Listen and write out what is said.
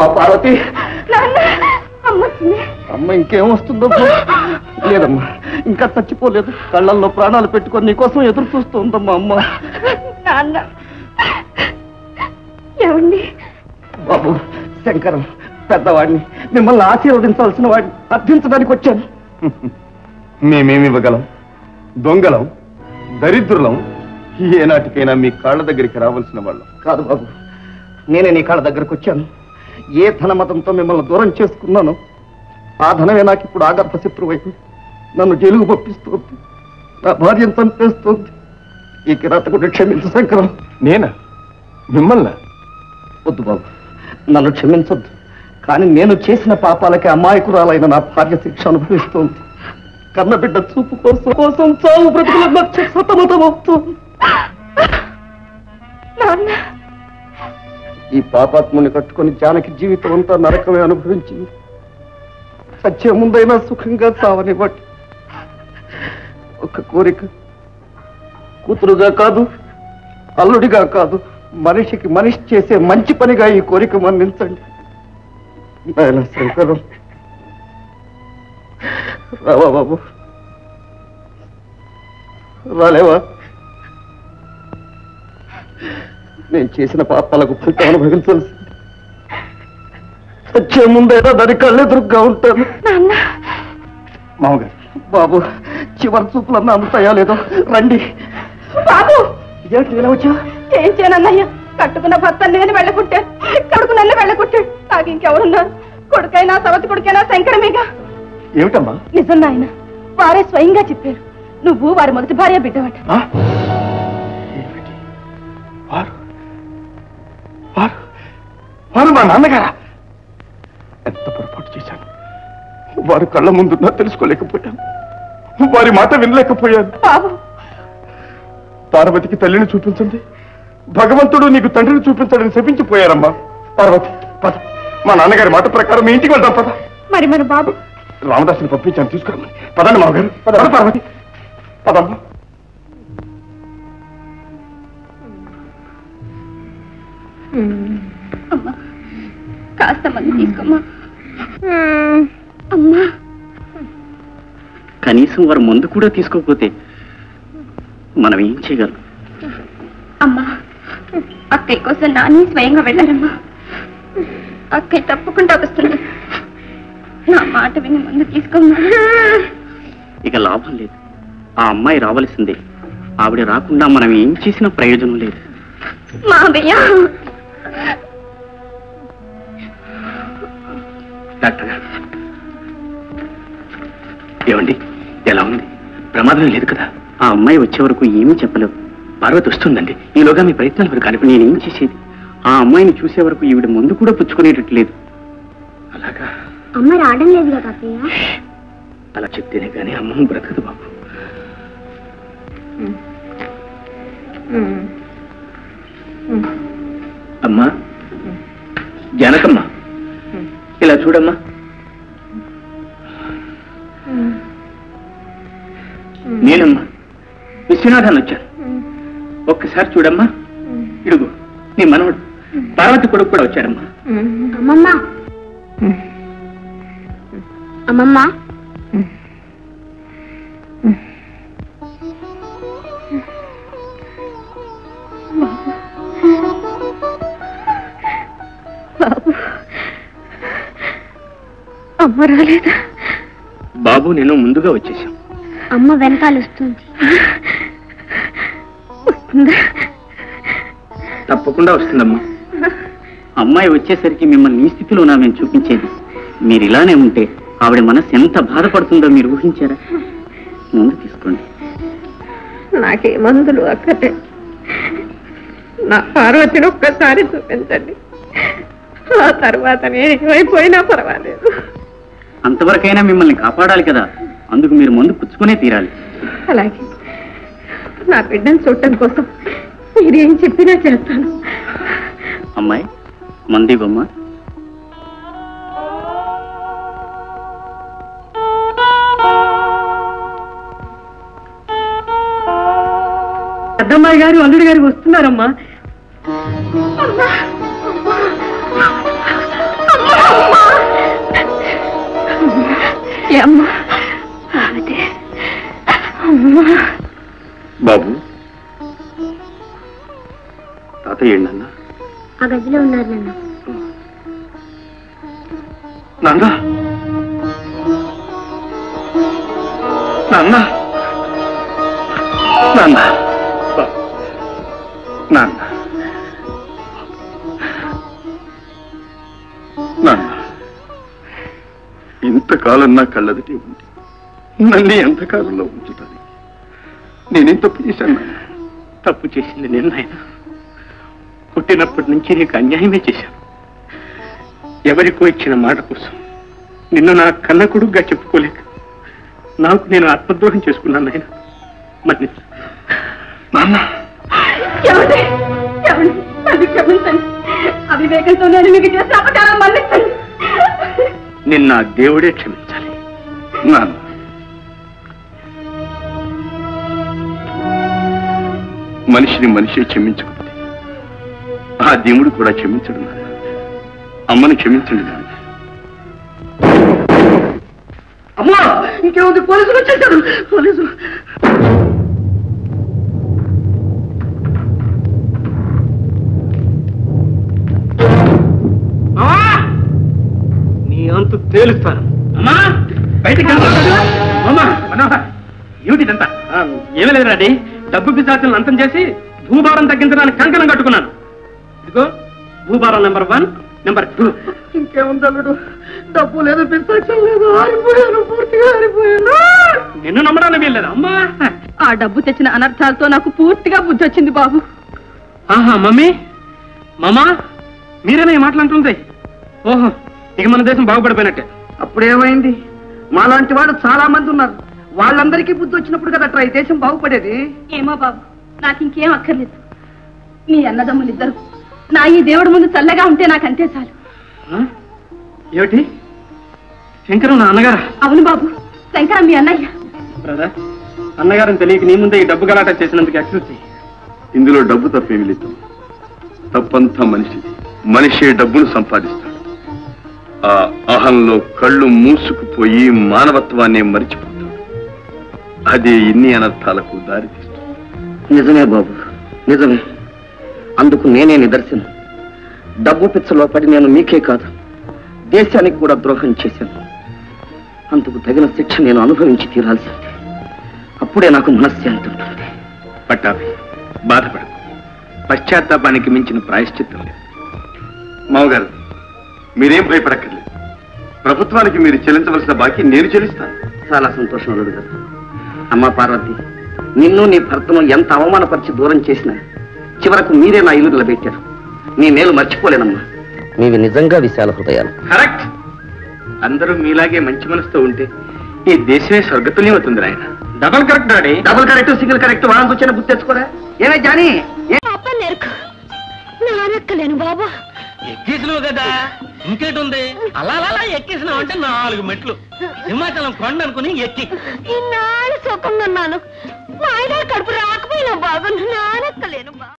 పార్వతి నాన్న అమ్మ వచ్చింది అమ్మ ఇంకేం వస్తుందో లేదమ్మా ఇంకా చచ్చిపోలేదు కళ్ళల్లో ప్రాణాలు పెట్టుకొని నీకోసం ఎదురు చూస్తుందమ్మా అమ్మ నాన్న ఏమండి బాబు శంకరం పెద్దవాడిని మిమ్మల్ని ఆశీర్వదించాల్సిన వాడిని అర్థించడానికి వచ్చాను మేమేమి ఇవ్వగలం దొంగలం దరిద్రులం ఏనాటికైనా మీ కాళ్ళ దగ్గరికి రావాల్సిన వాళ్ళం కాదు బాబు నేనే నీ కాళ్ళ దగ్గరకు వచ్చాను ఏ ధనమతంతో మిమ్మల్ని దూరం చేసుకున్నాను ఆ ధనమే నాకు ఇప్పుడు ఆగర్భ శత్రువైంది నన్ను జైలుకు పంపిస్తోంది నా భార్యను చంపేస్తోంది ఈ కిరాతకుడు క్షమించు శంకరం నేనా మిమ్మల్ని వద్దు బాబు నన్ను క్షమించొద్దు కానీ నేను చేసిన పాపాలకి అమాయకురాలైన నా భార్య శిక్ష అనుభవిస్తోంది కన్నబిడ్డ చూపు కోసం కోసం చావు బ్రతుకుల మధ్య సతమతమవుతోంది నాన్న ఈ పాపాత్ముని కట్టుకొని జానకి జీవితం అంతా నరకమే అనుభవించింది సత్యం ముందైనా సుఖంగా చావనివ్వండి ఒక కోరిక కూతురుగా కాదు అల్లుడిగా కాదు మనిషికి మనిషి చేసే మంచి పనిగా ఈ కోరిక మన్నించండి నాయన శంకరం రావా బాబు రాలేవా నేను చేసిన పాపాలకు ఫలితం అనుభవించాల్సి వచ్చే ముందైనా దాని కళ్ళెదురుగ్గా ఉంటాను నాన్న మామగారు బాబు చివరి చూపులన్నా అందుతాయా లేదో రండి బాబు ఇదేంటి ఇలా వచ్చా ఏం చేయనన్నయ్య కట్టుకున్న భర్త నేను వెళ్ళకుట్టాను కొడుకు నన్ను వెళ్ళకుట్టాడు నాకు ఇంకెవరున్నారు కొడుకైనా సవతి కొడుకైనా శంకరమేగా ఏమిటమ్మా నిజం నాయన వారే స్వయంగా చెప్పారు నువ్వు వారి మొదటి భార్య బిడ్డవట ఆ? ఏమిటి? వారు వారు వారు మా నాన్నగారా ఎంత పొరపాటు చేశాను వారు కళ్ళ ముందున్నా తెలుసుకోలేకపోయాను వారి మాట వినలేకపోయాను బాబు పార్వతికి తల్లిని చూపించండి భగవంతుడు నీకు తండ్రిని చూపించాడని శపించిపోయారమ్మా పార్వతి పద మా నాన్నగారి మాట ప్రకారం మీ ఇంటికి వెళ్దాం పద మరి మన బాబు రామదాసుని పంపించాను తీసుకురమ్మని పదండి మామగారు పద పార్వతి పదమ్మా అమ్మా కాస్త మంది తీసుకోమ్మా అమ్మా కనీసం వారు మందు కూడా తీసుకోకపోతే మనం ఏం చేయగలం అమ్మా అక్కయ్య కోసం నాని స్వయంగా వెళ్ళారమ్మా అక్కయ్య తప్పకుండా వస్తుంది నా మాట విని ముందు తీసుకోమ్మా ఇక లాభం లేదు ఆ అమ్మాయి రావలసిందే ఆవిడ రాకుండా మనం ఏం చేసినా ప్రయోజనం లేదు మావయ్య డాక్టర్ గారు ఏమండి ఎలా ఉంది ప్రమాదం లేదు కదా ఆ అమ్మాయి వచ్చే వరకు ఏమీ చెప్పలేవు పార్వతి వస్తుందండి ఈలోగా మీ ప్రయత్నాలు వరకు కలిపి నేను ఏం చేసేది ఆ అమ్మాయిని చూసే వరకు ఈవిడ ముందు కూడా పుచ్చుకునేటట్టు లేదు అలాగా అమ్మ రావడం లేదు కదా అక్కయ్య అలా చెప్తేనే కానీ అమ్మ బ్రతకదు బాబు అమ్మా జానకమ్మ ఇలా చూడమ్మా నేనమ్మా విశ్వనాథాన్ని వచ్చాను ఒక్కసారి చూడమ్మా ఇడుగు నీ మనవడు పార్వతి కొడుకు కూడా వచ్చాడమ్మా అమ్మమ్మ అమ్మమ్మ బాబు అమ్మ రాలేదా బాబు నేను ముందుగా వచ్చేసాం అమ్మ వెనకాల వస్తుంది వస్తుందా తప్పకుండా వస్తుందమ్మా అమ్మాయి వచ్చేసరికి మిమ్మల్ని ఈ స్థితిలోనా మేము చూపించేది మీరు ఇలానే ఉంటే ఆవిడ మనసు ఎంత బాధపడుతుందో మీరు ఊహించారా ముందు తీసుకోండి నాకే మందులు అక్కడే నా పార్వతిని ఒక్కసారి చూపించండి ఆ తర్వాత నేను ఏమైపోయినా పర్వాలేదు అంతవరకైనా మిమ్మల్ని కాపాడాలి కదా అందుకు మీరు ముందు పుచ్చుకునే తీరాలి అలాగే నా బిడ్డను చూడటం కోసం మీరేం చెప్పినా చేస్తాను అమ్మాయి మంది బొమ్మ పెద్దమ్మాయి గారు అల్లుడి గారు వస్తున్నారమ్మా అమ్మా ఏ అమ్మా పార్వతి అమ్మా బాబు తాతయ్య ఏంటన్నా ఆ గదిలో ఉన్నారు నాన్న నాన్న నాన్న నాన్న నాన్న నాన్న ఇంతకాలం నా కళ్ళదిటి ఉంది నన్ను ఎంతకాలంలో ఉంచుతాను నేనేం తప్పు చేశాను నాన్న? తప్పు చేసింది నేను నాయన పుట్టినప్పటి నుంచి నీకు అన్యాయమే చేశాను ఎవరికో ఇచ్చిన మాట కోసం నిన్ను నా కన్న కొడుకుగా చెప్పుకోలేక నాకు నేను ఆత్మద్రోహం చేసుకున్నాను నాయన మరి నాన్న ఏమండి ఏమండి నన్ను క్షమించండి అవివేకంతో నేను మీకు చేసిన అపకారం మన్నించండి నిన్న ఆ దేవుడే క్షమించాలి నాన్న మనిషిని మనిషి క్షమించకపోతే ఆ దేవుడు కూడా క్షమించడు నాన్న అమ్మని క్షమించండి నాన్న అమ్మా ఇంకేముంది పోలీసులు వచ్చేసారు పోలీసులు నీ అంతు తేలుస్తాను అమ్మా బయటికి అమ్మా మనోహర్ ఏమిటిదంతా ఏమీ లేదు రాడి డబ్బు పిశాచులను అంతం చేసి భూభారం తగ్గించడానికి కంకణం కట్టుకున్నాను ఇదిగో భూభారం నెంబర్ వన్ నెంబర్ టూ ఇంకేముంది అల్లుడు డబ్బు లేదు పిస్తాక్షం లేదు ఆరిపోయాను పూర్తిగా ఆరిపోయాను నిన్ను నమ్మడానికి వీల్లేదు అమ్మా ఆ డబ్బు తెచ్చిన అనర్థాలతో నాకు పూర్తిగా బుద్ధి వచ్చింది బాబు ఆహా మమ్మీ మామా మీరేనా ఈ మాటలంటుంది ఓహో ఇక మన దేశం బాగుపడిపోయినట్టే అప్పుడేమైంది మాలాంటి వాళ్ళు చాలా మంది ఉన్నారు వాళ్ళందరికీ బుద్ధి వచ్చినప్పుడు కదా అట్లా ఈ దేశం బాగుపడేది ఏమో బాబు నాకు ఇంకేం అక్కర్లేదు మీ అన్నదమ్ములిద్దరు నా ఈ దేవుడి ముందు చల్లగా ఉంటే నాకు అంతే చాలు ఆ? ఏమిటి శంకరం నా అన్నగారా అవును బాబు శంకర మీ అన్నయ్య బ్రదర్ అన్నగారిని తెలియక నీ ముందే ఈ డబ్బు గలాట చేసినందుకు ఎక్స్క్యూజ్ ఇందులో డబ్బు తప్పేమి లేదు తప్పంతా మనిషి మనిషి డబ్బును సంపాదిస్తాడు ఆ అహంలో కళ్ళు మూసుకుపోయి మానవత్వాన్ని మరిచిపోతాడు అది ఇన్ని అనర్థాలకు దారితీస్తుంది నిజమే బాబు నిజమే అందుకు నేనే నిదర్శనం డబ్బు పిచ్చలో పడి నేను మీకే కాదు దేశానికి కూడా ద్రోహం చేశాను అందుకు తగిన శిక్ష నేను అనుభవించి తీరాల్సిందే అప్పుడే నాకు మనశ్శాంతి ఉంటుంది పట్టాభి బాధపడకు పశ్చాత్తాపానికి మించిన ప్రాయశ్చిత్తం లేదు మామగారు మీరేం భయపడక్కర్లేదు ప్రభుత్వానికి మీరు చెల్లించవలసిన బాకీ నేను చెల్లిస్తాను చాలా సంతోషం అల్లుడు గారు అమ్మా పార్వతి నిన్ను నీ భర్తను ఎంత అవమానపరిచి దూరం చేసినా చివరకు మీరే నా ఇల్లు నిలబెట్టారు మీ మేలు మర్చిపోలేనమ్మా మీవి నిజంగా విశాల హృదయాలు కరెక్ట్ అందరూ మీలాగే మంచి మనసుతో ఉంటే ఈ దేశమే స్వర్గతుల్యం అవుతుంది ఆయన double correct daddy double correct single correct వాళ్ళని వచ్చిన గుర్తు తెచ్చుకోరా ఏమే జానీ అప్ప నేర్కు నానక్కలేను బాబా ఎక్కేసినావు కదా ఇంకేటుంది అలా అలా ఎక్కేసినావు అంటే నాలుగు మెట్లు హిమాచలం కొండ అనుకుని ఎక్కి ఇన్నాళ్ళు సుఖంగా ఉన్నాను మా ఆయన కడుపు రాకపోయినా బాబు నానక్కలేను బా